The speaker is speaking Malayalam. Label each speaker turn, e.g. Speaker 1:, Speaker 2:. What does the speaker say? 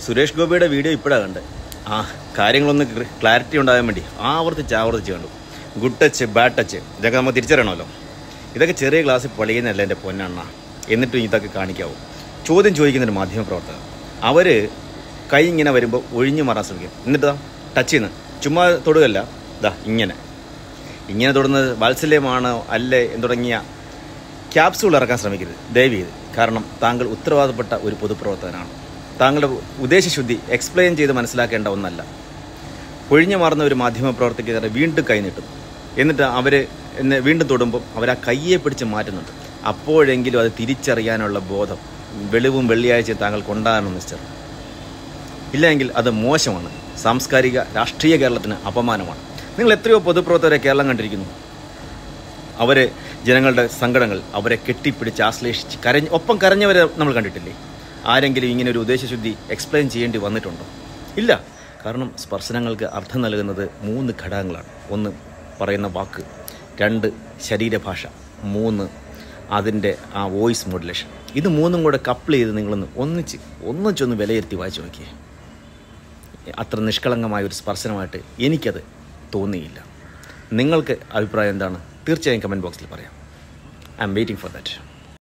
Speaker 1: സുരേഷ് ഗോപിയുടെ വീഡിയോ ഇപ്പോഴാണ് കണ്ടത് ആ കാര്യങ്ങളൊന്ന് ക്ലാരിറ്റി ഉണ്ടാകാൻ വേണ്ടി ആവർത്തിച്ച് ആവർത്തിച്ച് കണ്ടു ഗുഡ് ടച്ച് ബാഡ് ടച്ച് ഇതൊക്കെ നമുക്ക് തിരിച്ചറിയണമല്ലോ ഇതൊക്കെ ചെറിയ ക്ലാസ്സിൽ പഠിക്കുന്നതല്ല എൻ്റെ പൊന്നെണ്ണ എന്നിട്ടും ഇതൊക്കെ കാണിക്കാവൂ ചോദ്യം ചോദിക്കുന്നൊരു മാധ്യമപ്രവർത്തകർ അവർ കൈ ഇങ്ങനെ വരുമ്പോൾ ഒഴിഞ്ഞു മാറാൻ ശ്രമിക്കും എന്നിട്ട് ദാ ടച്ച് ചെയ്യുന്നു ചുമ്മാ തൊടുകല്ല ഇതാ ഇങ്ങനെ ഇങ്ങനെ തൊടുന്നത് വാത്സല്യമാണ് അല്ലേ എന്ന് തുടങ്ങിയ ക്യാപ്സൂൾ ഇറക്കാൻ ശ്രമിക്കരുത് ദയവ് ചെയ്ത് കാരണം താങ്കൾ ഉത്തരവാദപ്പെട്ട ഒരു പൊതുപ്രവർത്തകനാണ് താങ്കളുടെ ഉദ്ദേശശുദ്ധി എക്സ്പ്ലെയിൻ ചെയ്ത് മനസ്സിലാക്കേണ്ട ഒന്നല്ല ഒഴിഞ്ഞു മാറുന്ന ഒരു മാധ്യമപ്രവർത്തകരെ വീണ്ടും കൈ നീട്ടും എന്നിട്ട് അവർ എന്നെ വീണ്ടും തൊടുമ്പോൾ അവർ ആ കയ്യെ പിടിച്ച് മാറ്റുന്നുണ്ട് അപ്പോഴെങ്കിലും അത് തിരിച്ചറിയാനുള്ള ബോധം വെളിവും വെള്ളിയാഴ്ചയും താങ്കൾക്ക് ഉണ്ടാകണം മിസ്റ്റർ ഇല്ലെങ്കിൽ അത് മോശമാണ് സാംസ്കാരിക രാഷ്ട്രീയ കേരളത്തിന് അപമാനമാണ് നിങ്ങൾ എത്രയോ പൊതുപ്രവർത്തകരെ കേരളം കണ്ടിരിക്കുന്നു അവരെ ജനങ്ങളുടെ സങ്കടങ്ങൾ അവരെ കെട്ടിപ്പിടിച്ച് ആശ്ലേഷിച്ച് കരഞ്ഞ് ഒപ്പം കരഞ്ഞവരെ നമ്മൾ കണ്ടിട്ടില്ലേ ആരെങ്കിലും ഇങ്ങനെ ഒരു ഉദ്ദേശശുദ്ധി എക്സ്പ്ലെയിൻ ചെയ്യേണ്ടി വന്നിട്ടുണ്ടോ ഇല്ല കാരണം സ്പർശനങ്ങൾക്ക് അർത്ഥം നൽകുന്നത് മൂന്ന് ഘടകങ്ങളാണ് ഒന്ന് പറയുന്ന വാക്ക് രണ്ട് ശരീരഭാഷ മൂന്ന് അതിൻ്റെ ആ വോയിസ് മോഡുലേഷൻ ഇത് മൂന്നും കൂടെ കപ്പിൾ ചെയ്ത് നിങ്ങളൊന്ന് ഒന്നിച്ച് ഒന്നിച്ചൊന്ന് വിലയിരുത്തി വായിച്ചു നോക്കിയേ അത്ര നിഷ്കളങ്കമായ ഒരു സ്പർശനമായിട്ട് എനിക്കത് തോന്നിയില്ല നിങ്ങൾക്ക് അഭിപ്രായം എന്താണ് തീർച്ചയായും കമൻറ്റ് ബോക്സിൽ പറയാം I'm waiting for that